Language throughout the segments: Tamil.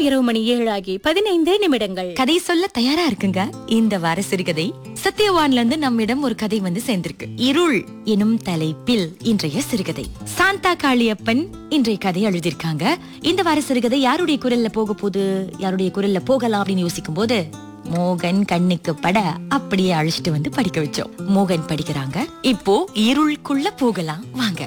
இரவு மணி ஏழாகி பதினைந்து நிமிடங்கள் கதை சொல்ல தயாரா இருக்குங்க இந்த வார சிறுகதை சத்யவான்ல இருந்து நம்மிடம் ஒரு கதை வந்து சேர்ந்திருக்கு இருள் எனும் தலைப்பில் இன்றைய சிறுகதை சாந்தா காளியப்பன் இன்றைய கதை எழுதியிருக்காங்க இந்த வார சிறுகதை யாருடைய குரல்ல போக போகுது யாருடைய குரல்ல போகலாம் அப்படின்னு யோசிக்கும் போது மோகன் கண்ணுக்கு பட அப்படியே அழைச்சிட்டு வந்து படிக்க வச்சோம் மோகன் படிக்கிறாங்க இப்போ இருளுக்குள்ள போகலாம் வாங்க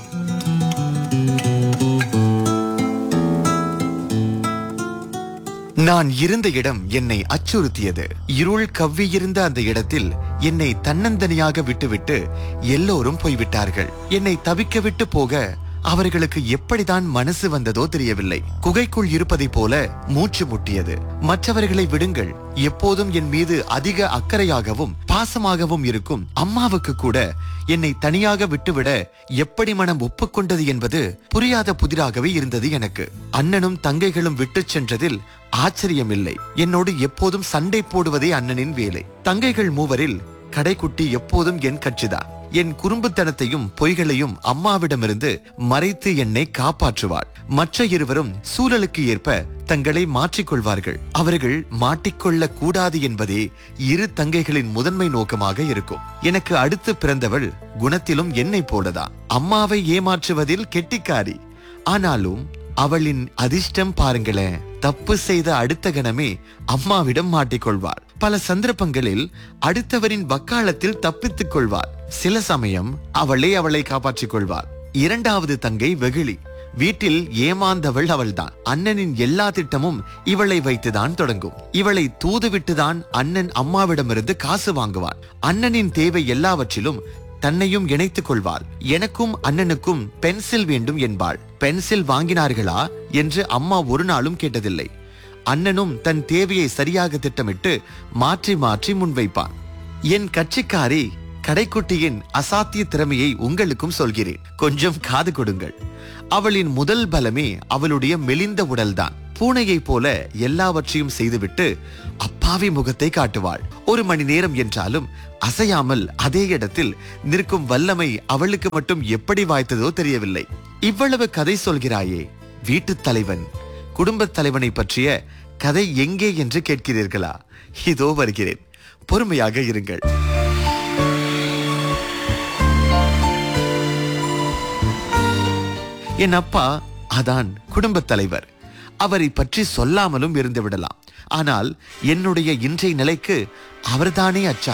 நான் இருந்த இடம் என்னை அச்சுறுத்தியது இருள் கவ்வியிருந்த அந்த இடத்தில் என்னை தன்னந்தனியாக விட்டுவிட்டு எல்லோரும் போய்விட்டார்கள் என்னை தவிக்க விட்டு போக அவர்களுக்கு எப்படிதான் மனசு வந்ததோ தெரியவில்லை குகைக்குள் இருப்பதைப் போல மூச்சு முட்டியது மற்றவர்களை விடுங்கள் எப்போதும் என் மீது அதிக அக்கறையாகவும் பாசமாகவும் இருக்கும் அம்மாவுக்கு கூட என்னை தனியாக விட்டுவிட எப்படி மனம் ஒப்புக்கொண்டது என்பது புரியாத புதிராகவே இருந்தது எனக்கு அண்ணனும் தங்கைகளும் விட்டுச் சென்றதில் ஆச்சரியமில்லை என்னோடு எப்போதும் சண்டை போடுவதே அண்ணனின் வேலை தங்கைகள் மூவரில் கடைக்குட்டி எப்போதும் என் கட்சிதான் என் குறும்புத்தனத்தையும் பொய்களையும் அம்மாவிடமிருந்து மறைத்து என்னை காப்பாற்றுவாள் மற்ற இருவரும் சூழலுக்கு ஏற்ப தங்களை மாற்றிக்கொள்வார்கள் அவர்கள் மாட்டிக்கொள்ள கூடாது என்பதே இரு தங்கைகளின் முதன்மை நோக்கமாக இருக்கும் எனக்கு அடுத்து பிறந்தவள் குணத்திலும் என்னை போலதான் அம்மாவை ஏமாற்றுவதில் கெட்டிக்காரி ஆனாலும் அவளின் அதிர்ஷ்டம் பாருங்களேன் தப்பு செய்த அடுத்த கணமே அம்மாவிடம் மாட்டிக்கொள்வாள் பல சந்தர்ப்பங்களில் அடுத்தவரின் வக்காலத்தில் தப்பித்துக் கொள்வாள் சில சமயம் அவளே அவளை காப்பாற்றிக் கொள்வாள் இரண்டாவது தங்கை வெகுளி வீட்டில் ஏமாந்தவள் அவள்தான் அண்ணனின் எல்லா திட்டமும் இவளை வைத்துதான் தொடங்கும் இவளை தூதுவிட்டுதான் அண்ணன் அம்மாவிடமிருந்து காசு வாங்குவான் அண்ணனின் தேவை எல்லாவற்றிலும் தன்னையும் இணைத்துக் கொள்வாள் எனக்கும் அண்ணனுக்கும் பென்சில் வேண்டும் என்பாள் பென்சில் வாங்கினார்களா என்று அம்மா ஒரு நாளும் கேட்டதில்லை அண்ணனும் தன் தேவையை சரியாக திட்டமிட்டு மாற்றி மாற்றி முன்வைப்பான் என் கட்சிக்காரி கடைக்குட்டியின் அசாத்திய திறமையை உங்களுக்கும் சொல்கிறேன் கொஞ்சம் காது கொடுங்கள் அவளின் முதல் பலமே அவளுடைய மெலிந்த உடல்தான் பூனையைப் போல எல்லாவற்றையும் செய்துவிட்டு அப்பாவி முகத்தை காட்டுவாள் ஒரு மணி நேரம் என்றாலும் அசையாமல் அதே இடத்தில் நிற்கும் வல்லமை அவளுக்கு மட்டும் எப்படி வாய்த்ததோ தெரியவில்லை இவ்வளவு கதை சொல்கிறாயே வீட்டுத் தலைவன் குடும்பத் தலைவனை பற்றிய கதை எங்கே என்று கேட்கிறீர்களா இதோ வருகிறேன் பொறுமையாக இருங்கள் என் அப்பா அதான் குடும்பத் தலைவர் அவரை பற்றி சொல்லாமலும் இருந்து விடலாம் ஆனால் என்னுடைய இன்றைய நிலைக்கு அவர்தானே அச்சார்